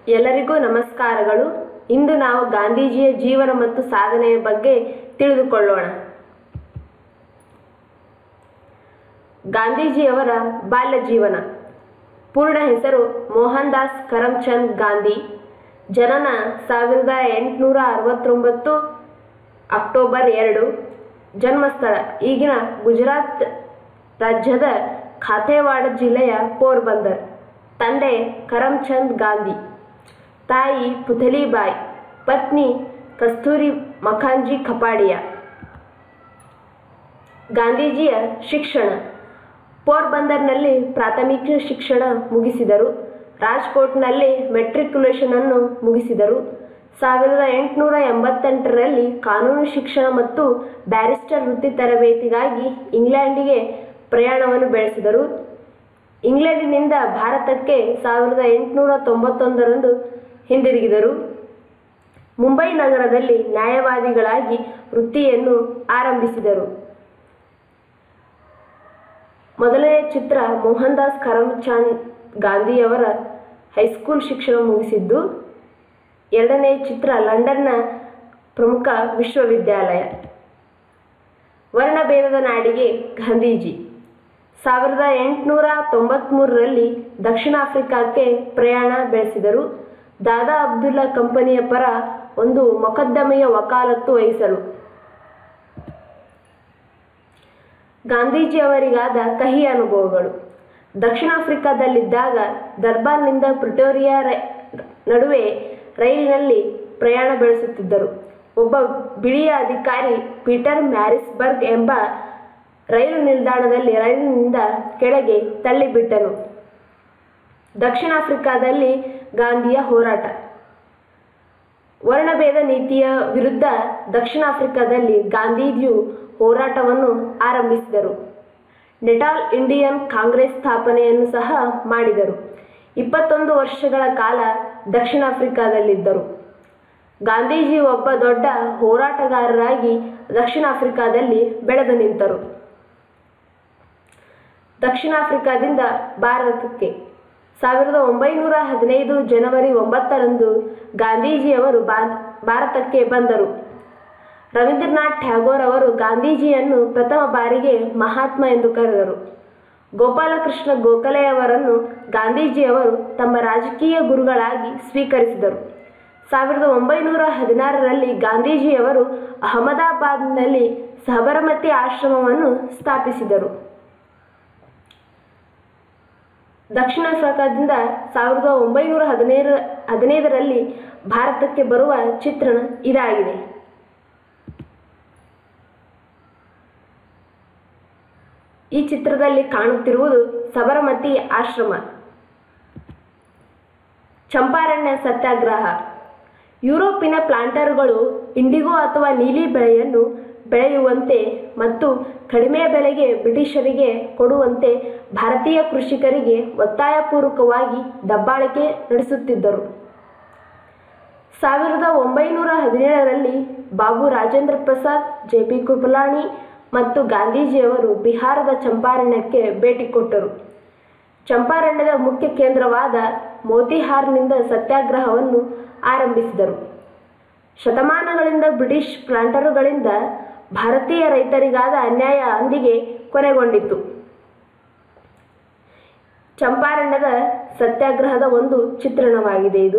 ಎಲ್ಲರಿಗೂ ನಮಸ್ಕಾರಗಳು ಇಂದು ನಾವು ಗಾಂಧೀಜಿಯ ಜೀವನ ಮತ್ತು ಸಾಧನೆಯ ಬಗ್ಗೆ ತಿಳಿದುಕೊಳ್ಳೋಣ ಗಾಂಧೀಜಿಯವರ ಬಾಲ್ಯ ಜೀವನ ಪೂರ್ಣ ಹೆಸರು ಮೋಹನ್ ದಾಸ್ ಕರಮ್ಚಂದ್ ಗಾಂಧಿ ಜನನ ಸಾವಿರದ ಎಂಟುನೂರ ಅರವತ್ತೊಂಬತ್ತು ಅಕ್ಟೋಬರ್ ಎರಡು ಜನ್ಮಸ್ಥಳ ಈಗಿನ ಗುಜರಾತ್ ರಾಜ್ಯದ ಖಾತೆವಾಡ ಜಿಲ್ಲೆಯ ಪೋರ್ಬಂದರ್ ತಂದೆ ಕರಮ್ಚಂದ್ ಗಾಂಧಿ ತಾಯಿ ಪುತಲಿಬಾಯಿ ಪತ್ನಿ ಕಸ್ತೂರಿ ಮಖಾಂಜಿ ಖಪಾಡಿಯಾ ಗಾಂಧೀಜಿಯ ಶಿಕ್ಷಣ ಪೋರ್ಬಂದರ್ನಲ್ಲಿ ಪ್ರಾಥಮಿಕ ಶಿಕ್ಷಣ ಮುಗಿಸಿದರು ರಾಜ್ಕೋಟ್ನಲ್ಲಿ ಮೆಟ್ರಿಕ್ಯುಲೇಷನ್ ಅನ್ನು ಮುಗಿಸಿದರು ಸಾವಿರದ ಎಂಟುನೂರ ಎಂಬತ್ತೆಂಟರಲ್ಲಿ ಕಾನೂನು ಶಿಕ್ಷಣ ಮತ್ತು ಬ್ಯಾರಿಸ್ಟರ್ ವೃತ್ತಿ ತರಬೇತಿಗಾಗಿ ಇಂಗ್ಲೆಂಡಿಗೆ ಪ್ರಯಾಣವನ್ನು ಬೆಳೆಸಿದರು ಇಂಗ್ಲೆಂಡಿನಿಂದ ಭಾರತಕ್ಕೆ ಸಾವಿರದ ಎಂಟುನೂರ ತೊಂಬತ್ತೊಂದರಂದು ಹಿಂದಿರುಗಿದರು ಮುಂಬೈ ನಗರದಲ್ಲಿ ನ್ಯಾಯವಾದಿಗಳಾಗಿ ವೃತ್ತಿಯನ್ನು ಆರಂಭಿಸಿದರು ಮೊದಲನೇ ಚಿತ್ರ ಮೋಹನ್ ದಾಸ್ ಕರಮ್ಚಂದ್ ಗಾಂಧಿಯವರ ಹೈಸ್ಕೂಲ್ ಶಿಕ್ಷಣ ಮುಗಿಸಿದ್ದು ಎರಡನೇ ಚಿತ್ರ ಲಂಡನ್ನ ಪ್ರಮುಖ ವಿಶ್ವವಿದ್ಯಾಲಯ ವರ್ಣಭೇದದ ನಾಡಿಗೆ ಗಾಂಧೀಜಿ ಸಾವಿರದ ಎಂಟುನೂರ ತೊಂಬತ್ತ್ಮೂರರಲ್ಲಿ ದಕ್ಷಿಣ ಆಫ್ರಿಕಾಕ್ಕೆ ಪ್ರಯಾಣ ಬೆಳೆಸಿದರು ದಾದಾ ಅಬ್ದುಲ್ಲಾ ಕಂಪನಿಯ ಪರ ಒಂದು ಮೊಕದ್ದಮೆಯ ವಕಾಲತ್ತು ವಹಿಸಲು ಗಾಂಧೀಜಿಯವರಿಗಾದ ಕಹಿ ಅನುಭವಗಳು ದಕ್ಷಿಣ ಆಫ್ರಿಕಾದಲ್ಲಿದ್ದಾಗ ದರ್ಬಾರ್ನಿಂದ ಪ್ರಿಟೋರಿಯಾ ರೈ ನಡುವೆ ರೈಲಿನಲ್ಲಿ ಪ್ರಯಾಣ ಬೆಳೆಸುತ್ತಿದ್ದರು ಒಬ್ಬ ಬಿಳಿಯ ಅಧಿಕಾರಿ ಪೀಟರ್ ಮ್ಯಾರಿಸ್ಬರ್ಗ್ ಎಂಬ ರೈಲು ನಿಲ್ದಾಣದಲ್ಲಿ ರೈಲಿನಿಂದ ಕೆಳಗೆ ತಳ್ಳಿಬಿಟ್ಟನು ದಕ್ಷಿಣ ಆಫ್ರಿಕಾದಲ್ಲಿ ಗಾಂಧಿಯ ಹೋರಾಟ ವರ್ಣಭೇದ ನೀತಿಯ ವಿರುದ್ಧ ದಕ್ಷಿಣ ಆಫ್ರಿಕಾದಲ್ಲಿ ಗಾಂಧೀಜಿಯು ಹೋರಾಟವನ್ನು ಆರಂಭಿಸಿದರು ನೆಟಾಲ್ ಇಂಡಿಯನ್ ಕಾಂಗ್ರೆಸ್ ಸ್ಥಾಪನೆಯನ್ನು ಸಹ ಮಾಡಿದರು ಇಪ್ಪತ್ತೊಂದು ವರ್ಷಗಳ ಕಾಲ ದಕ್ಷಿಣ ಆಫ್ರಿಕಾದಲ್ಲಿದ್ದರು ಗಾಂಧೀಜಿ ಒಬ್ಬ ದೊಡ್ಡ ಹೋರಾಟಗಾರರಾಗಿ ದಕ್ಷಿಣ ಆಫ್ರಿಕಾದಲ್ಲಿ ಬೆಳೆದು ನಿಂತರು ದಕ್ಷಿಣ ಆಫ್ರಿಕಾದಿಂದ ಭಾರತಕ್ಕೆ ಸಾವಿರದ ಒಂಬೈನೂರ ಹದಿನೈದು ಜನವರಿ ಒಂಬತ್ತರಂದು ಗಾಂಧೀಜಿಯವರು ಭಾರತಕ್ಕೆ ಬಂದರು ರವೀಂದ್ರನಾಥ್ ಟ್ಯಾಗೋರ್ ಅವರು ಗಾಂಧೀಜಿಯನ್ನು ಪ್ರಥಮ ಬಾರಿಗೆ ಮಹಾತ್ಮ ಎಂದು ಕರೆದರು ಗೋಪಾಲಕೃಷ್ಣ ಗೋಖಲೆಯವರನ್ನು ಗಾಂಧೀಜಿಯವರು ತಮ್ಮ ರಾಜಕೀಯ ಗುರುಗಳಾಗಿ ಸ್ವೀಕರಿಸಿದರು ಸಾವಿರದ ಒಂಬೈನೂರ ಹದಿನಾರರಲ್ಲಿ ಗಾಂಧೀಜಿಯವರು ಅಹಮದಾಬಾದ್ನಲ್ಲಿ ಸಬರಮತಿ ಆಶ್ರಮವನ್ನು ಸ್ಥಾಪಿಸಿದರು ದಕ್ಷಿಣ ಆಫ್ರಿಕಾದಿಂದ ಸಾವಿರದ ಒಂಬೈನೂರ ಹದಿನೈದ ಹದಿನೈದರಲ್ಲಿ ಭಾರತಕ್ಕೆ ಬರುವ ಚಿತ್ರಣ ಇದಾಗಿದೆ ಈ ಚಿತ್ರದಲ್ಲಿ ಕಾಣುತ್ತಿರುವುದು ಸಬರಮತಿ ಆಶ್ರಮ ಚಂಪಾರಣ್ಯ ಸತ್ಯಾಗ್ರಹ ಯುರೋಪಿನ ಪ್ಲಾಂಟರ್ಗಳು ಇಂಡಿಗೋ ಅಥವಾ ನೀಲಿ ಬೆಳೆಯನ್ನು ಬೆಳೆಯುವಂತೆ ಮತ್ತು ಕಡಿಮೆ ಬೆಲೆಗೆ ಬ್ರಿಟಿಷರಿಗೆ ಕೊಡುವಂತೆ ಭಾರತೀಯ ಕೃಷಿಕರಿಗೆ ಒತ್ತಾಯಪೂರ್ವಕವಾಗಿ ದಬ್ಬಾಳಿಕೆ ನಡೆಸುತ್ತಿದ್ದರು ಸಾವಿರದ ಒಂಬೈನೂರ ಹದಿನೇಳರಲ್ಲಿ ಬಾಬು ರಾಜೇಂದ್ರ ಪ್ರಸಾದ್ ಜೆ ಪಿ ಕೃಪಲಾನಿ ಮತ್ತು ಗಾಂಧೀಜಿಯವರು ಬಿಹಾರದ ಚಂಪಾರಣ್ಯಕ್ಕೆ ಭೇಟಿ ಕೊಟ್ಟರು ಚಂಪಾರಣ್ಯದ ಮುಖ್ಯ ಕೇಂದ್ರವಾದ ಮೋತಿಹಾರ್ನಿಂದ ಸತ್ಯಾಗ್ರಹವನ್ನು ಆರಂಭಿಸಿದರು ಶತಮಾನಗಳಿಂದ ಬ್ರಿಟಿಷ್ ಪ್ಲಾಂಟರುಗಳಿಂದ ಭಾರತೀಯ ರೈತರಿಗಾದ ಅನ್ಯಾಯ ಅಂದಿಗೆ ಕೊನೆಗೊಂಡಿತು ಚಂಪಾರಣ್ಯದ ಸತ್ಯಾಗ್ರಹದ ಒಂದು ಚಿತ್ರಣವಾಗಿದೆ ಇದು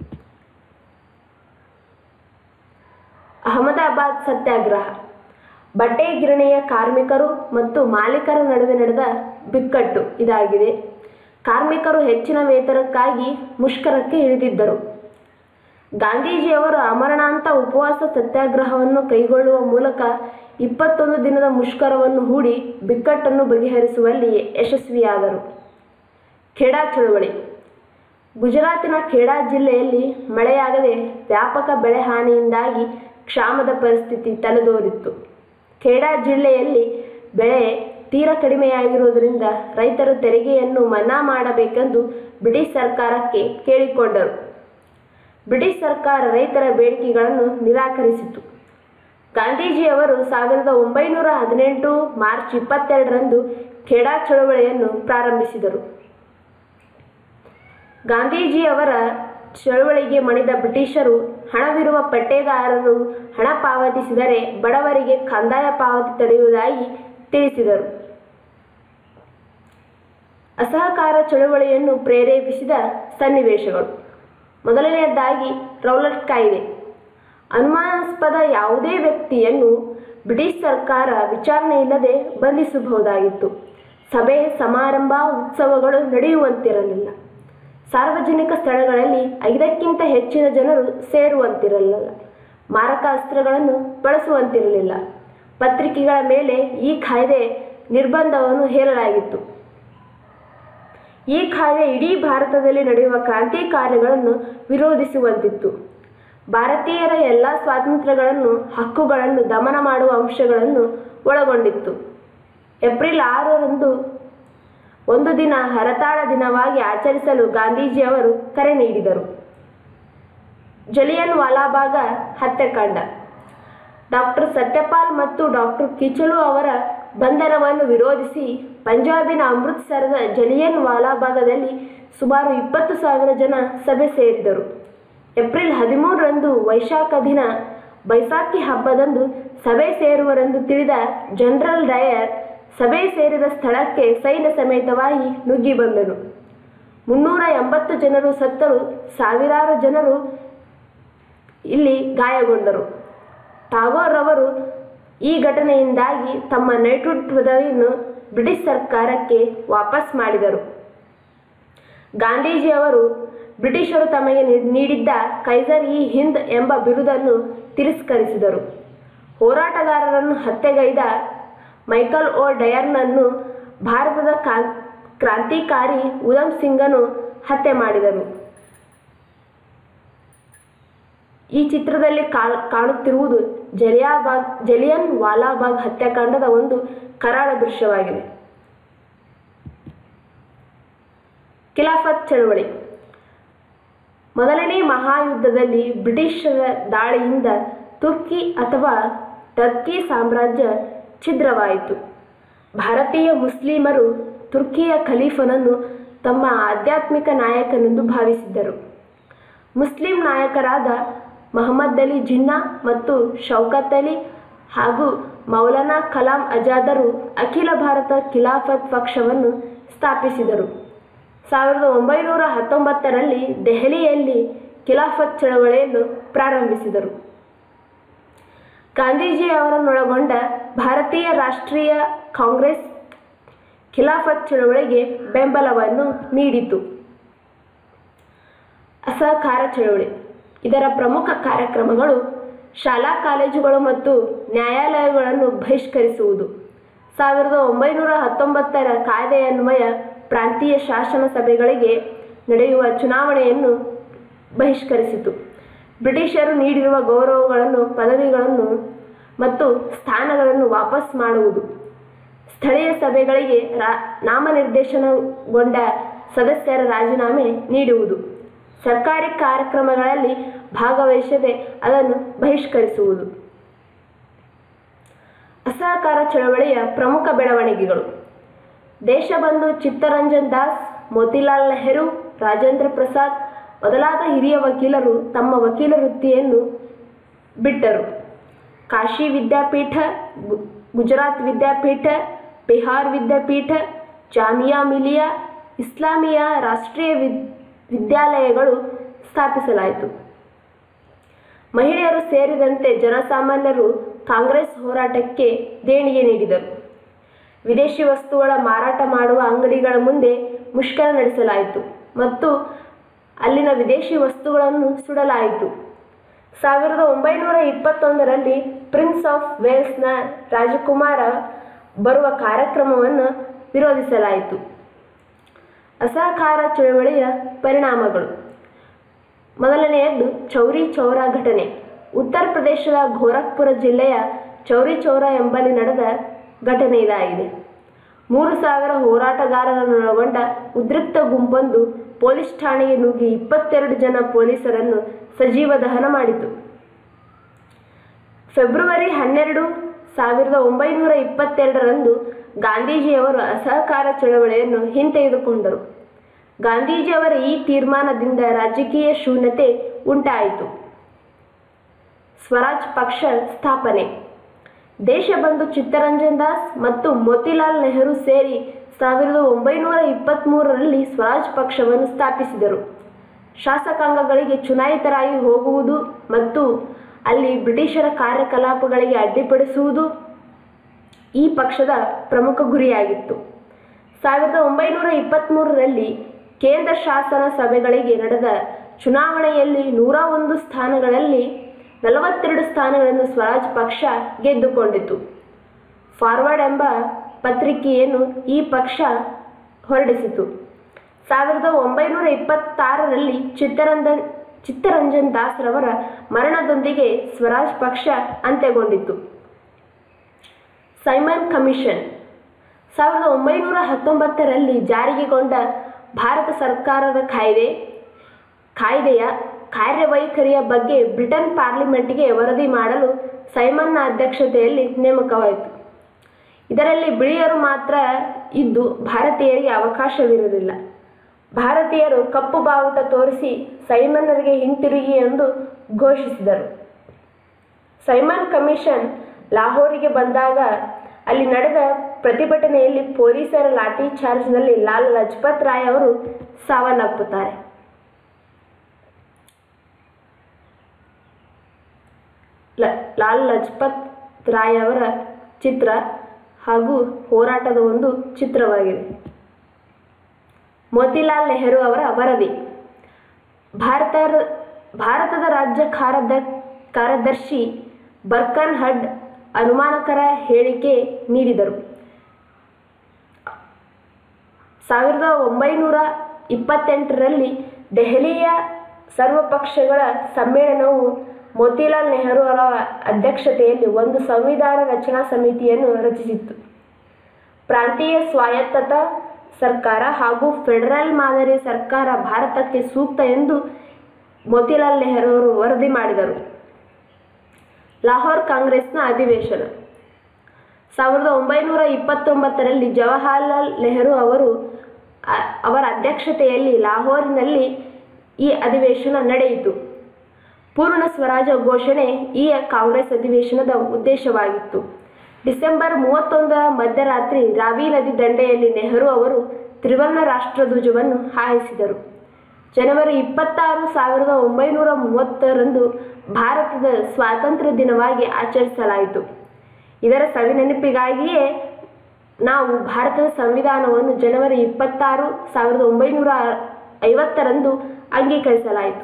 ಅಹಮದಾಬಾದ್ ಸತ್ಯಾಗ್ರಹ ಬಟ್ಟೆ ಗಿರಣಿಯ ಕಾರ್ಮಿಕರು ಮತ್ತು ಮಾಲೀಕರ ನಡುವೆ ನಡೆದ ಬಿಕ್ಕಟ್ಟು ಇದಾಗಿದೆ ಕಾರ್ಮಿಕರು ಹೆಚ್ಚಿನ ವೇತನಕ್ಕಾಗಿ ಮುಷ್ಕರಕ್ಕೆ ಇಳಿದಿದ್ದರು ಗಾಂಧೀಜಿಯವರು ಅಮರಣಾಂತ ಉಪವಾಸ ಸತ್ಯಾಗ್ರಹವನ್ನು ಕೈಗೊಳ್ಳುವ ಮೂಲಕ ಇಪ್ಪತ್ತೊಂದು ದಿನದ ಮುಷ್ಕರವನ್ನು ಹೂಡಿ ಬಿಕ್ಕಟ್ಟನ್ನು ಬಗೆಹರಿಸುವಲ್ಲಿ ಯಶಸ್ವಿಯಾದರು ಖೇಡಾ ಚಳುವಳಿ ಗುಜರಾತಿನ ಖೇಡಾ ಜಿಲ್ಲೆಯಲ್ಲಿ ಮಳೆಯಾಗದೆ ವ್ಯಾಪಕ ಬೆಳೆ ಹಾನಿಯಿಂದಾಗಿ ಕ್ಷಾಮದ ಪರಿಸ್ಥಿತಿ ತಲೆದೋರಿತ್ತು ಖೇಡಾ ಜಿಲ್ಲೆಯಲ್ಲಿ ಬೆಳೆ ತೀರ ಕಡಿಮೆಯಾಗಿರುವುದರಿಂದ ರೈತರು ತೆರಿಗೆಯನ್ನು ಮನ್ನಾ ಮಾಡಬೇಕೆಂದು ಬ್ರಿಟಿಷ್ ಸರ್ಕಾರಕ್ಕೆ ಕೇಳಿಕೊಂಡರು ಬ್ರಿಟಿಷ್ ಸರ್ಕಾರ ರೈತರ ಬೇಡಿಕೆಗಳನ್ನು ನಿರಾಕರಿಸಿತು ಗಾಂಧೀಜಿಯವರು ಸಾವಿರದ ಒಂಬೈನೂರ ಹದಿನೆಂಟು ಮಾರ್ಚ್ ಇಪ್ಪತ್ತೆರಡರಂದು ಖೇಡಾ ಚಳವಳಿಯನ್ನು ಪ್ರಾರಂಭಿಸಿದರು ಗಾಂಧೀಜಿಯವರ ಚಳವಳಿಗೆ ಮಣಿದ ಬ್ರಿಟಿಷರು ಹಣವಿರುವ ಪಟ್ಟೇದಾರರು ಹಣ ಪಾವತಿಸಿದರೆ ಬಡವರಿಗೆ ಕಂದಾಯ ಪಾವತಿ ತಡೆಯುವುದಾಗಿ ತಿಳಿಸಿದರು ಅಸಹಕಾರ ಚಳವಳಿಯನ್ನು ಪ್ರೇರೇಪಿಸಿದ ಸನ್ನಿವೇಶಗಳು ಮೊದಲನೆಯದಾಗಿ ರೌಲಟ್ ಕಾಯ್ದೆ ಅನುಮಾನಾಸ್ಪದ ಯಾವುದೇ ವ್ಯಕ್ತಿಯನ್ನು ಬ್ರಿಟಿಷ್ ಸರ್ಕಾರ ವಿಚಾರಣೆ ಇಲ್ಲದೆ ಬಂಧಿಸಬಹುದಾಗಿತ್ತು ಸಭೆ ಸಮಾರಂಭ ಉತ್ಸವಗಳು ನಡೆಯುವಂತಿರಲಿಲ್ಲ ಸಾರ್ವಜನಿಕ ಸ್ಥಳಗಳಲ್ಲಿ ಐದಕ್ಕಿಂತ ಹೆಚ್ಚಿನ ಜನರು ಸೇರುವಂತಿರಲಿಲ್ಲ ಮಾರಕ ಅಸ್ತ್ರಗಳನ್ನು ಬಳಸುವಂತಿರಲಿಲ್ಲ ಪತ್ರಿಕೆಗಳ ಮೇಲೆ ಈ ಕಾಯ್ದೆ ನಿರ್ಬಂಧವನ್ನು ಹೇರಲಾಗಿತ್ತು ಈ ಕಾಯ್ದೆ ಇಡೀ ಭಾರತದಲ್ಲಿ ನಡೆಯುವ ಕ್ರಾಂತಿ ಕಾರ್ಯಗಳನ್ನು ವಿರೋಧಿಸುವಂತಿತ್ತು ಭಾರತೀಯರ ಎಲ್ಲ ಸ್ವಾತಂತ್ರ್ಯಗಳನ್ನು ಹಕ್ಕುಗಳನ್ನು ದಮನ ಮಾಡುವ ಅಂಶಗಳನ್ನು ಒಳಗೊಂಡಿತ್ತು ಏಪ್ರಿಲ್ ಆರರಂದು ಒಂದು ದಿನ ಹರತಾಳ ದಿನವಾಗಿ ಆಚರಿಸಲು ಗಾಂಧೀಜಿಯವರು ಕರೆ ನೀಡಿದರು ಜಲಿಯನ್ ವಾಲಾಬಾಗ ಹತ್ಯಾಕಾಂಡ ಡಾಕ್ಟರ್ ಸತ್ಯಪಾಲ್ ಮತ್ತು ಡಾಕ್ಟರ್ ಕಿಚಲು ಅವರ ಬಂಧನವನ್ನು ವಿರೋಧಿಸಿ ಪಂಜಾಬಿನ ಅಮೃತ್ಸರದ ಜಲಿಯನ್ ವಾಲಾಬಾಗದಲ್ಲಿ ಸುಮಾರು ಇಪ್ಪತ್ತು ಸಾವಿರ ಜನ ಸಭೆ ಸೇರಿದರು ಏಪ್ರಿಲ್ ಹದಿಮೂರರಂದು ವೈಶಾಖ ದಿನ ಬೈಸಾಖಿ ಹಬ್ಬದಂದು ಸಭೆ ಸೇರುವರೆಂದು ತಿಳಿದ ಜನರಲ್ ಡಯರ್ ಸಭೆ ಸೇರಿದ ಸ್ಥಳಕ್ಕೆ ಸೈನ್ಯ ಸಮೇತವಾಗಿ ನುಗ್ಗಿ ಬಂದನು ಮುನ್ನೂರ ಎಂಬತ್ತು ಜನರು ಸತ್ತರು ಸಾವಿರಾರು ಜನರು ಇಲ್ಲಿ ಗಾಯಗೊಂಡರು ಟಾಗೋರ್ ಅವರು ಈ ಘಟನೆಯಿಂದಾಗಿ ತಮ್ಮ ನೈಟ್ಹುಡ್ ಪದವಿಯನ್ನು ಬ್ರಿಟಿಷ್ ಸರ್ಕಾರಕ್ಕೆ ವಾಪಸ್ ಮಾಡಿದರು ಗಾಂಧೀಜಿಯವರು ಬ್ರಿಟಿಷರು ತಮಗೆ ನೀ- ನೀಡಿದ್ದ ಕೈಸರ್ ಇ ಹಿಂದ್ ಎಂಬ ಬಿರುದನ್ನು ತಿರಸ್ಕರಿಸಿದರು ಹೋರಾಟಗಾರರನ್ನು ಹತ್ಯೆಗೈದ ಮೈಕಲ್ ಓ ಡಯರ್ನನ್ನು ಭಾರತದ ಕಾ- ಕ್ರಾಂತಿಕಾರಿ ಉಧಮ್ ಸಿಂಗನು ಹತ್ಯೆ ಮಾಡಿದರು ಈ ಚಿತ್ರದಲ್ಲಿ ಕಾ- ಕಾಣುತ್ತಿರುವುದು ಜಲಿಯಾಬಾಗ್ ಜಲಿಯನ್ ವಾಲಾಬಾಗ್ ಹತ್ಯಾಕಾಂಡದ ಒಂದು ಕರಾಳ ದೃಶ್ಯವಾಗಿದೆ ಖಿಲಾಫತ್ ಚಳವಳಿ ಮೊದಲನೇ ಮಹಾಯುದ್ಧದಲ್ಲಿ ಬ್ರಿಟಿಷರ ದಾಳಿಯಿಂದ ತುರ್ಕಿ ಅಥವಾ ಟರ್ಕಿ ಸಾಮ್ರಾಜ್ಯ ಛಿದ್ರವಾಯಿತು ಭಾರತೀಯ ಮುಸ್ಲಿಮರು ತುರ್ಕಿಯ ಖಲೀಫನನ್ನು ತಮ್ಮ ಆಧ್ಯಾತ್ಮಿಕ ನಾಯಕನೆಂದು ಭಾವಿಸಿದ್ದರು ಮುಸ್ಲಿಂ ನಾಯಕರಾದ ಮಹಮ್ಮದ್ ಅಲಿ ಜಿನ್ನಾ ಮತ್ತು ಶೌಕತ್ ಅಲಿ ಹಾಗೂ ಮೌಲಾನಾ ಕಲಾಂ ಆಜಾದರು ಅಖಿಲ ಭಾರತ ಖಿಲಾಫತ್ ಪಕ್ಷವನ್ನು ಸ್ಥಾಪಿಸಿದರು ಸಾವಿರದ ಒಂಬೈನೂರ ಹತ್ತೊಂಬತ್ತರಲ್ಲಿ ದೆಹಲಿಯಲ್ಲಿ ಖಿಲಾಫತ್ ಚಳವಳಿಯನ್ನು ಪ್ರಾರಂಭಿಸಿದರು ಗಾಂಧೀಜಿ ಅವರನ್ನೊಳಗೊಂಡ ಭಾರತೀಯ ರಾಷ್ಟ್ರೀಯ ಕಾಂಗ್ರೆಸ್ ಖಿಲಾಫತ್ ಚಳವಳಿಗೆ ಬೆಂಬಲವನ್ನು ನೀಡಿತು ಅಸಹಕಾರ ಚಳವಳಿ ಇದರ ಪ್ರಮುಖ ಕಾರ್ಯಕ್ರಮಗಳು ಶಾಲಾ ಕಾಲೇಜುಗಳು ಮತ್ತು ನ್ಯಾಯಾಲಯಗಳನ್ನು ಬಹಿಷ್ಕರಿಸುವುದು ಸಾವಿರದ ಒಂಬೈನೂರ ಹತ್ತೊಂಬತ್ತರ ಕಾಯ್ದೆಯನ್ವಯ ಪ್ರಾಂತೀಯ ಶಾಸನ ಸಭೆಗಳಿಗೆ ನಡೆಯುವ ಚುನಾವಣೆಯನ್ನು ಬಹಿಷ್ಕರಿಸಿತು ಬ್ರಿಟಿಷರು ನೀಡಿರುವ ಗೌರವಗಳನ್ನು ಪದವಿಗಳನ್ನು ಮತ್ತು ಸ್ಥಾನಗಳನ್ನು ವಾಪಸ್ ಮಾಡುವುದು ಸ್ಥಳೀಯ ಸಭೆಗಳಿಗೆ ರಾ ನಾಮನಿರ್ದೇಶನಗೊಂಡ ಸದಸ್ಯರ ರಾಜೀನಾಮೆ ನೀಡುವುದು ಸರ್ಕಾರಿ ಕಾರ್ಯಕ್ರಮಗಳಲ್ಲಿ ಭಾಗವಹಿಸದೆ ಅದನ್ನು ಬಹಿಷ್ಕರಿಸುವುದು ಅಸಹಕಾರ ಚಳವಳಿಯ ಪ್ರಮುಖ ಬೆಳವಣಿಗೆಗಳು ದೇಶಬಂಧು ಚಿತ್ತರಂಜನ್ ದಾಸ್ ಮೋತಿಲಾಲ್ ನೆಹರು ರಾಜೇಂದ್ರ ಪ್ರಸಾದ್ ಮೊದಲಾದ ಹಿರಿಯ ವಕೀಲರು ತಮ್ಮ ವಕೀಲ ವೃತ್ತಿಯನ್ನು ಬಿಟ್ಟರು ಕಾಶಿ ವಿದ್ಯಾಪೀಠ ಗು- ಗುಜರಾತ್ ವಿದ್ಯಾಪೀಠ ಬಿಹಾರ್ ವಿದ್ಯಾಪೀಠ ಜಾಮಿಯಾ ಮಿಲಿಯಾ ಇಸ್ಲಾಮಿಯಾ ರಾಷ್ಟ್ರೀಯ ವಿದ್ ವಿದ್ಯಾಲಯಗಳು ಸ್ಥಾಪಿಸಲಾಯಿತು ಮಹಿಳೆಯರು ಸೇರಿದಂತೆ ಜನಸಾಮಾನ್ಯರು ಕಾಂಗ್ರೆಸ್ ಹೋರಾಟಕ್ಕೆ ದೇಣಿಗೆ ನೀಡಿದರು ವಿದೇಶಿ ವಸ್ತುಗಳ ಮಾರಾಟ ಮಾಡುವ ಅಂಗಡಿಗಳ ಮುಂದೆ ಮುಷ್ಕರ ನಡೆಸಲಾಯಿತು ಮತ್ತು ಅಲ್ಲಿನ ವಿದೇಶಿ ವಸ್ತುಗಳನ್ನು ಸುಡಲಾಯಿತು ಸಾವಿರದ ಒಂಬೈನೂರ ಇಪ್ಪತ್ತೊಂದರಲ್ಲಿ ಪ್ರಿನ್ಸ್ ಆಫ್ ವೇಲ್ಸ್ನ ರಾಜಕುಮಾರ ಬರುವ ಕಾರ್ಯಕ್ರಮವನ್ನು ವಿರೋಧಿಸಲಾಯಿತು ಅಸಹಕಾರ ಚಳವಳಿಯ ಪರಿಣಾಮಗಳು ಮೊದಲನೆಯದ್ದು ಚೌರಿ ಚೌರ ಘಟನೆ ಉತ್ತರ ಪ್ರದೇಶದ ಗೋರಖ್ಪುರ ಜಿಲ್ಲೆಯ ಚೌರಿ ಚೌರ ಎಂಬಲ್ಲಿ ನಡೆದ ಘಟನೆ ಇದಾಗಿದೆ ಮೂರು ಸಾವಿರ ಹೋರಾಟಗಾರರನ್ನೊಳಗೊಂಡ ಉದ್ರಿಕ್ತ ಗುಂಪೊಂದು ಪೊಲೀಸ್ ಠಾಣೆಗೆ ನುಗ್ಗಿ ಇಪ್ಪತ್ತೆರಡು ಜನ ಪೊಲೀಸರನ್ನು ಸಜೀವ ದಹನ ಮಾಡಿತು ಫೆಬ್ರವರಿ ಹನ್ನೆರಡು ಸಾವಿರದ ಒಂಬೈನೂರ ಇಪ್ಪತ್ತೆರಡರಂದು ಗಾಂಧೀಜಿಯವರು ಅಸಹಕಾರ ಚಳವಳಿಯನ್ನು ಹಿಂತೆಗೆದುಕೊಂಡರು ಗಾಂಧೀಜಿಯವರ ಈ ತೀರ್ಮಾನದಿಂದ ರಾಜಕೀಯ ಶೂನ್ಯತೆ ಉಂಟಾಯಿತು ಸ್ವರಾಜ್ ಪಕ್ಷ ಸ್ಥಾಪನೆ ದೇಶಬಂಧು ಚಿತ್ತರಂಜನ್ ದಾಸ್ ಮತ್ತು ಮೋತಿಲಾಲ್ ನೆಹರು ಸೇರಿ ಸಾವಿರದ ಒಂಬೈನೂರ ಇಪ್ಪತ್ತ್ಮೂರರಲ್ಲಿ ಸ್ವರಾಜ್ ಪಕ್ಷವನ್ನು ಸ್ಥಾಪಿಸಿದರು ಶಾಸಕಾಂಗಗಳಿಗೆ ಚುನಾಯಿತರಾಗಿ ಹೋಗುವುದು ಮತ್ತು ಅಲ್ಲಿ ಬ್ರಿಟಿಷರ ಕಾರ್ಯಕಲಾಪಗಳಿಗೆ ಅಡ್ಡಿಪಡಿಸುವುದು ಈ ಪಕ್ಷದ ಪ್ರಮುಖ ಗುರಿಯಾಗಿತ್ತು ಸಾವಿರದ ಒಂಬೈನೂರ ಇಪ್ಪತ್ತ್ಮೂರರಲ್ಲಿ ಕೇಂದ್ರ ಶಾಸನ ಸಭೆಗಳಿಗೆ ನಡೆದ ಚುನಾವಣೆಯಲ್ಲಿ ನೂರ ಒಂದು ಸ್ಥಾನಗಳಲ್ಲಿ ನಲವತ್ತೆರಡು ಸ್ಥಾನಗಳನ್ನು ಸ್ವರಾಜ್ ಪಕ್ಷ ಗೆದ್ದುಕೊಂಡಿತು ಫಾರ್ವರ್ಡ್ ಎಂಬ ಪತ್ರಿಕೆಯನ್ನು ಈ ಪಕ್ಷ ಹೊರಡಿಸಿತು ಸಾವಿರದ ಒಂಬೈನೂರ ಇಪ್ಪತ್ತಾರರಲ್ಲಿ ಚಿತ್ತರಂಜನ್ ಚಿತ್ತರಂಜನ್ ದಾಸ್ರವರ ಮರಣದೊಂದಿಗೆ ಸ್ವರಾಜ್ ಪಕ್ಷ ಅಂತ್ಯಗೊಂಡಿತು ಸೈಮನ್ ಕಮಿಷನ್ ಸಾವಿರದ ಒಂಬೈನೂರ ಹತ್ತೊಂಬತ್ತರಲ್ಲಿ ಜಾರಿಗೆಗೊಂಡ ಭಾರತ ಸರ್ಕಾರದ ಕಾಯ್ದೆ ಕಾಯ್ದೆಯ ಕಾರ್ಯವೈಖರಿಯ ಬಗ್ಗೆ ಬ್ರಿಟನ್ ಪಾರ್ಲಿಮೆಂಟ್ಗೆ ವರದಿ ಮಾಡಲು ಸೈಮನ್ನ ಅಧ್ಯಕ್ಷತೆಯಲ್ಲಿ ನೇಮಕವಾಯಿತು ಇದರಲ್ಲಿ ಬಿಳಿಯರು ಮಾತ್ರ ಇದ್ದು ಭಾರತೀಯರಿಗೆ ಅವಕಾಶವಿರಲಿಲ್ಲ ಭಾರತೀಯರು ಕಪ್ಪು ಬಾವುಟ ತೋರಿಸಿ ಸೈಮನ್ನರಿಗೆ ಹಿಂತಿರುಗಿ ಎಂದು ಘೋಷಿಸಿದರು ಸೈಮನ್ ಕಮಿಷನ್ ಲಾಹೋರಿಗೆ ಬಂದಾಗ ಅಲ್ಲಿ ನಡೆದ ಪ್ರತಿಭಟನೆಯಲ್ಲಿ ಪೊಲೀಸರ ಲಾಠಿ ಚಾರ್ಜ್ನಲ್ಲಿ ಲಾಲ್ ಲಜಪತ್ ರಾಯ್ ಅವರು ಸಾವನ್ನಪ್ಪುತ್ತಾರೆ ಲ- ಲಾಲ್ ಲಜಪತ್ ರಾಯ್ ಅವರ ಚಿತ್ರ ಹಾಗೂ ಹೋರಾಟದ ಒಂದು ಚಿತ್ರವಾಗಿದೆ ಮೋತಿಲಾಲ್ ನೆಹರು ಅವರ ವರದಿ ಭಾರತ ಭಾರತದ ರಾಜ್ಯ ಕಾರ್ಯದ ಕಾರ್ಯದರ್ಶಿ ಬರ್ಕನ್ ಹಡ್ ಅನುಮಾನಕರ ಹೇಳಿಕೆ ನೀಡಿದರು ಸಾವಿರದ ಒಂಬೈನೂರ ಇಪ್ಪತ್ತೆಂಟರಲ್ಲಿ ದೆಹಲಿಯ ಸರ್ವಪಕ್ಷಗಳ ಸಮ್ಮೇಳನವು ಮೋತಿಲಾಲ್ ನೆಹರು ಅವರ ಅಧ್ಯಕ್ಷತೆಯಲ್ಲಿ ಒಂದು ಸಂವಿಧಾನ ರಚನಾ ಸಮಿತಿಯನ್ನು ರಚಿಸಿತ್ತು ಪ್ರಾಂತೀಯ ಸ್ವಾಯತ್ತತಾ ಸರ್ಕಾರ ಹಾಗೂ ಫೆಡರಲ್ ಮಾದರಿ ಸರ್ಕಾರ ಭಾರತಕ್ಕೆ ಸೂಕ್ತ ಎಂದು ಮೋತಿಲಾಲ್ ನೆಹರು ಅವರು ವರದಿ ಮಾಡಿದರು ಲಾಹೋರ್ ಕಾಂಗ್ರೆಸ್ನ ಅಧಿವೇಶನ ಸಾವಿರದ ಒಂಬೈನೂರ ಇಪ್ಪತ್ತೊಂಬತ್ತರಲ್ಲಿ ಜವಾಹರ್ಲಾಲ್ ನೆಹರು ಅವರು ಅ- ಅವರ ಅಧ್ಯಕ್ಷತೆಯಲ್ಲಿ ಲಾಹೋರಿನಲ್ಲಿ ಈ ಅಧಿವೇಶನ ನಡೆಯಿತು ಪೂರ್ಣ ಸ್ವರಾಜ ಘೋಷಣೆ ಈ ಕಾಂಗ್ರೆಸ್ ಅಧಿವೇಶನದ ಉದ್ದೇಶವಾಗಿತ್ತು ಡಿಸೆಂಬರ್ ಮೂವತ್ತೊಂದರ ಮಧ್ಯರಾತ್ರಿ ರಾವಿ ನದಿ ದಂಡೆಯಲ್ಲಿ ನೆಹರು ಅವರು ತ್ರಿವರ್ಣ ರಾಷ್ಟ್ರಧ್ವಜವನ್ನು ಹಾರಿಸಿದರು ಜನವರಿ ಇಪ್ಪತ್ತಾರು ಸಾವಿರದ ಒಂಬೈನೂರ ಮೂವತ್ತರಂದು ಭಾರತದ ಸ್ವಾತಂತ್ರ್ಯ ದಿನವಾಗಿ ಆಚರಿಸಲಾಯಿತು ಇದರ ಸವಿನೆನಪಿಗಾಗಿಯೇ ನಾವು ಭಾರತದ ಸಂವಿಧಾನವನ್ನು ಜನವರಿ ಇಪ್ಪತ್ತಾರು ಸಾವಿರದ ಒಂಬೈನೂರ ಐವತ್ತರಂದು ಅಂಗೀಕರಿಸಲಾಯಿತು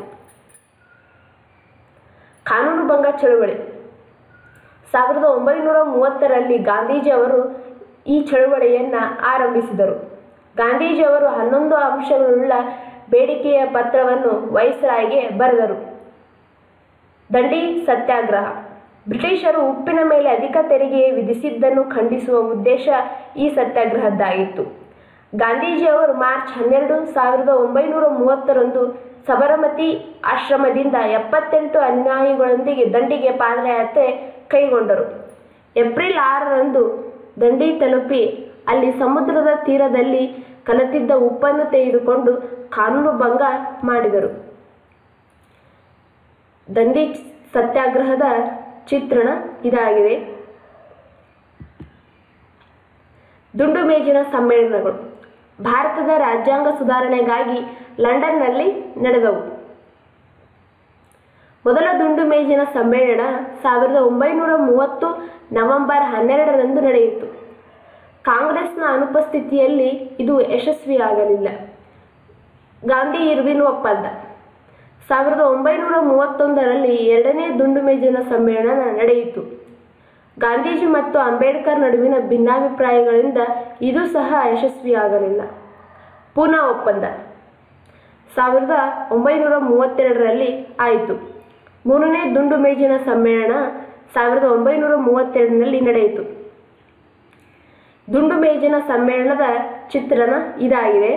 ಕಾನೂನುಭಂಗ ಚಳುವಳಿ ಸಾವಿರದ ಒಂಬೈನೂರ ಮೂವತ್ತರಲ್ಲಿ ಗಾಂಧೀಜಿಯವರು ಈ ಚಳುವಳಿಯನ್ನು ಆರಂಭಿಸಿದರು ಗಾಂಧೀಜಿಯವರು ಹನ್ನೊಂದು ಅಂಶಗಳುಳ್ಳ ಬೇಡಿಕೆಯ ಪತ್ರವನ್ನು ವೈಸ್ರಾಯ್ಗೆ ಬರೆದರು ದಂಡಿ ಸತ್ಯಾಗ್ರಹ ಬ್ರಿಟಿಷರು ಉಪ್ಪಿನ ಮೇಲೆ ಅಧಿಕ ತೆರಿಗೆ ವಿಧಿಸಿದ್ದನ್ನು ಖಂಡಿಸುವ ಉದ್ದೇಶ ಈ ಸತ್ಯಾಗ್ರಹದ್ದಾಗಿತ್ತು ಗಾಂಧೀಜಿಯವರು ಮಾರ್ಚ್ ಹನ್ನೆರಡು ಸಾವಿರದ ಒಂಬೈನೂರ ಮೂವತ್ತರಂದು ಸಬರಮತಿ ಆಶ್ರಮದಿಂದ ಎಪ್ಪತ್ತೆಂಟು ಅನುಯಾಯಿಗಳೊಂದಿಗೆ ದಂಡಿಗೆ ಪಾದಯಾತ್ರೆ ಕೈಗೊಂಡರು ಏಪ್ರಿಲ್ ಆರರಂದು ದಂಡಿ ತಲುಪಿ ಅಲ್ಲಿ ಸಮುದ್ರದ ತೀರದಲ್ಲಿ ಕಲತಿದ್ದ ಉಪ್ಪನ್ನು ತೆಗೆದುಕೊಂಡು ಕಾನೂನು ಭಂಗ ಮಾಡಿದರು ದಂಡಿ ಸತ್ಯಾಗ್ರಹದ ಚಿತ್ರಣ ಇದಾಗಿದೆ ದುಂಡು ಮೇಜಿನ ಸಮ್ಮೇಳನಗಳು ಭಾರತದ ರಾಜ್ಯಾಂಗ ಸುಧಾರಣೆಗಾಗಿ ಲಂಡನ್ನಲ್ಲಿ ನಡೆದವು ಮೊದಲ ದುಂಡು ಮೇಜಿನ ಸಮ್ಮೇಳನ ಸಾವಿರದ ಒಂಬೈನೂರ ಮೂವತ್ತು ನವೆಂಬರ್ ಹನ್ನೆರಡರಂದು ನಡೆಯಿತು ಕಾಂಗ್ರೆಸ್ನ ಅನುಪಸ್ಥಿತಿಯಲ್ಲಿ ಇದು ಯಶಸ್ವಿಯಾಗಲಿಲ್ಲ ಗಾಂಧಿ ಇರ್ವಿನ್ ಒಪ್ಪಂದ ಸಾವಿರದ ಒಂಬೈನೂರ ಮೂವತ್ತೊಂದರಲ್ಲಿ ಎರಡನೇ ದುಂಡು ಮೇಜಿನ ಸಮ್ಮೇಳನ ನಡೆಯಿತು ಗಾಂಧೀಜಿ ಮತ್ತು ಅಂಬೇಡ್ಕರ್ ನಡುವಿನ ಭಿನ್ನಾಭಿಪ್ರಾಯಗಳಿಂದ ಇದು ಸಹ ಯಶಸ್ವಿಯಾಗಲಿಲ್ಲ ಪೂನಾ ಒಪ್ಪಂದ ಸಾವಿರದ ಒಂಬೈನೂರ ಮೂವತ್ತೆರಡರಲ್ಲಿ ಆಯಿತು ಮೂರನೇ ದುಂಡು ಮೇಜಿನ ಸಮ್ಮೇಳನ ಸಾವಿರದ ಒಂಬೈನೂರ ಮೂವತ್ತೆರಡರಲ್ಲಿ ನಡೆಯಿತು ದುಂಡು ಮೇಜಿನ ಸಮ್ಮೇಳನದ ಚಿತ್ರಣ ಇದಾಗಿದೆ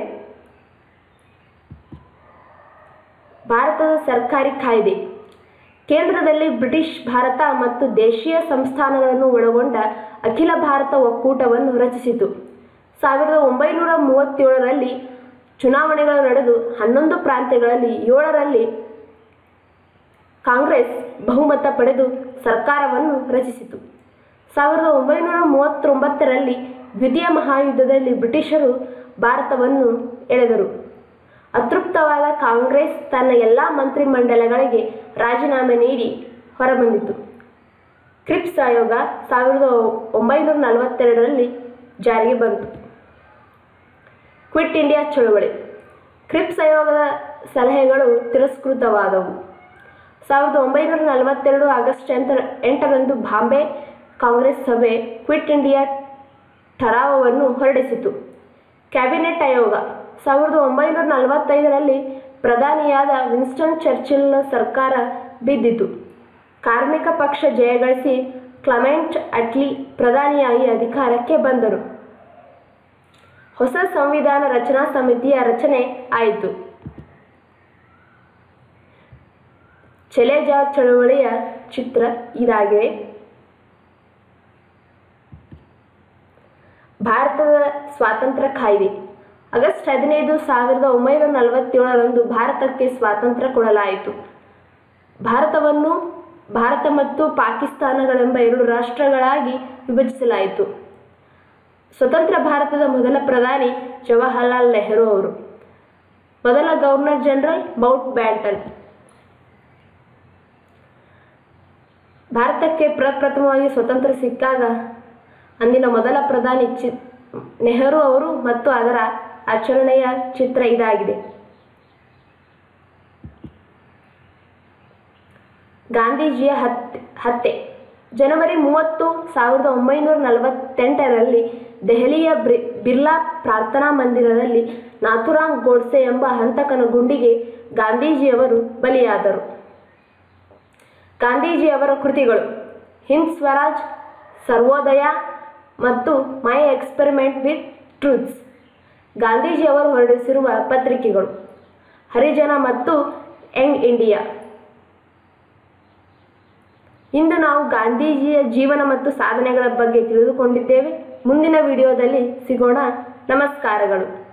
ಭಾರತದ ಸರ್ಕಾರಿ ಕಾಯ್ದೆ ಕೇಂದ್ರದಲ್ಲಿ ಬ್ರಿಟಿಷ್ ಭಾರತ ಮತ್ತು ದೇಶೀಯ ಸಂಸ್ಥಾನಗಳನ್ನು ಒಳಗೊಂಡ ಅಖಿಲ ಭಾರತ ಒಕ್ಕೂಟವನ್ನು ರಚಿಸಿತು ಸಾವಿರದ ಒಂಬೈನೂರ ಮೂವತ್ತೇಳರಲ್ಲಿ ಚುನಾವಣೆಗಳು ನಡೆದು ಹನ್ನೊಂದು ಪ್ರಾಂತ್ಯಗಳಲ್ಲಿ ಏಳರಲ್ಲಿ ಕಾಂಗ್ರೆಸ್ ಬಹುಮತ ಪಡೆದು ಸರ್ಕಾರವನ್ನು ರಚಿಸಿತು ಸಾವಿರದ ಒಂಬೈನೂರ ಮೂವತ್ತೊಂಬತ್ತರಲ್ಲಿ ದ್ವಿತೀಯ ಮಹಾಯುದ್ಧದಲ್ಲಿ ಬ್ರಿಟಿಷರು ಭಾರತವನ್ನು ಎಳೆದರು ಅತೃಪ್ತವಾದ ಕಾಂಗ್ರೆಸ್ ತನ್ನ ಎಲ್ಲ ಮಂತ್ರಿಮಂಡಲಗಳಿಗೆ ರಾಜೀನಾಮೆ ನೀಡಿ ಹೊರಬಂದಿತು ಕ್ರಿಪ್ಸ್ ಆಯೋಗ ಸಾವಿರದ ಒಂಬೈನೂರ ನಲವತ್ತೆರಡರಲ್ಲಿ ಜಾರಿಗೆ ಬಂತು ಕ್ವಿಟ್ ಇಂಡಿಯಾ ಚಳುವಳಿ ಕ್ರಿಪ್ಸ್ ಆಯೋಗದ ಸಲಹೆಗಳು ತಿರಸ್ಕೃತವಾದವು ಸಾವಿರದ ಒಂಬೈನೂರ ನಲವತ್ತೆರಡು ಆಗಸ್ಟ್ ಎಂಟ ಎಂಟರಂದು ಬಾಂಬೆ ಕಾಂಗ್ರೆಸ್ ಸಭೆ ಕ್ವಿಟ್ ಇಂಡಿಯಾ ಠರಾವವನ್ನು ಹೊರಡಿಸಿತು ಕ್ಯಾಬಿನೆಟ್ ಆಯೋಗ ಸಾವಿರದ ಒಂಬೈನೂರ ನಲವತ್ತೈದರಲ್ಲಿ ಪ್ರಧಾನಿಯಾದ ವಿನ್ಸ್ಟನ್ ಚರ್ಚಿಲ್ನ ಸರ್ಕಾರ ಬಿದ್ದಿತು ಕಾರ್ಮಿಕ ಪಕ್ಷ ಜಯಗಳಿಸಿ ಕ್ಲಮೆಂಟ್ ಅಟ್ಲಿ ಪ್ರಧಾನಿಯಾಗಿ ಅಧಿಕಾರಕ್ಕೆ ಬಂದರು ಹೊಸ ಸಂವಿಧಾನ ರಚನಾ ಸಮಿತಿಯ ರಚನೆ ಆಯಿತು ಚೆಲೆಜಾ ಚಳವಳಿಯ ಚಿತ್ರ ಇದಾಗಿದೆ ಭಾರತದ ಸ್ವಾತಂತ್ರ್ಯ ಕಾಯ್ದೆ ಆಗಸ್ಟ್ ಹದಿನೈದು ಸಾವಿರದ ಒಂಬೈನೂರ ನಲವತ್ತೇಳರಂದು ಭಾರತಕ್ಕೆ ಸ್ವಾತಂತ್ರ್ಯ ಕೊಡಲಾಯಿತು ಭಾರತವನ್ನು ಭಾರತ ಮತ್ತು ಪಾಕಿಸ್ತಾನಗಳೆಂಬ ಎರಡು ರಾಷ್ಟ್ರಗಳಾಗಿ ವಿಭಜಿಸಲಾಯಿತು ಸ್ವತಂತ್ರ ಭಾರತದ ಮೊದಲ ಪ್ರಧಾನಿ ಜವಾಹರ್ಲಾಲ್ ನೆಹರು ಅವರು ಮೊದಲ ಗವರ್ನರ್ ಜನರಲ್ ಮೌಂಟ್ ಬ್ಯಾಟನ್ ಭಾರತಕ್ಕೆ ಪ್ರಪ್ರಥಮವಾಗಿ ಸ್ವತಂತ್ರ ಸಿಕ್ಕಾಗ ಅಂದಿನ ಮೊದಲ ಪ್ರಧಾನಿ ಚಿ ನೆಹರು ಅವರು ಮತ್ತು ಅದರ ಆಚರಣೆಯ ಚಿತ್ರ ಇದಾಗಿದೆ ಗಾಂಧೀಜಿಯ ಹತ್ಯೆ ಹತ್ಯೆ ಜನವರಿ ಮೂವತ್ತು ಸಾವಿರದ ಒಂಬೈನೂರ ನಲವತ್ತೆಂಟರಲ್ಲಿ ದೆಹಲಿಯ ಬ್ರಿ ಬಿರ್ಲಾ ಪ್ರಾರ್ಥನಾ ಮಂದಿರದಲ್ಲಿ ನಾಥುರಾಮ್ ಗೋಡ್ಸೆ ಎಂಬ ಹಂತಕನ ಗುಂಡಿಗೆ ಗಾಂಧೀಜಿಯವರು ಬಲಿಯಾದರು ಗಾಂಧೀಜಿಯವರ ಕೃತಿಗಳು ಹಿಂದ್ ಸ್ವರಾಜ್ ಸರ್ವೋದಯ ಮತ್ತು ಮೈ ಎಕ್ಸ್ಪೆರಿಮೆಂಟ್ ವಿತ್ ಟ್ರೂತ್ಸ್ ಗಾಂಧೀಜಿಯವರು ಹೊರಡಿಸಿರುವ ಪತ್ರಿಕೆಗಳು ಹರಿಜನ ಮತ್ತು ಯಂಗ್ ಇಂಡಿಯಾ ಇಂದು ನಾವು ಗಾಂಧೀಜಿಯ ಜೀವನ ಮತ್ತು ಸಾಧನೆಗಳ ಬಗ್ಗೆ ತಿಳಿದುಕೊಂಡಿದ್ದೇವೆ ಮುಂದಿನ ವಿಡಿಯೋದಲ್ಲಿ ಸಿಗೋಣ ನಮಸ್ಕಾರಗಳು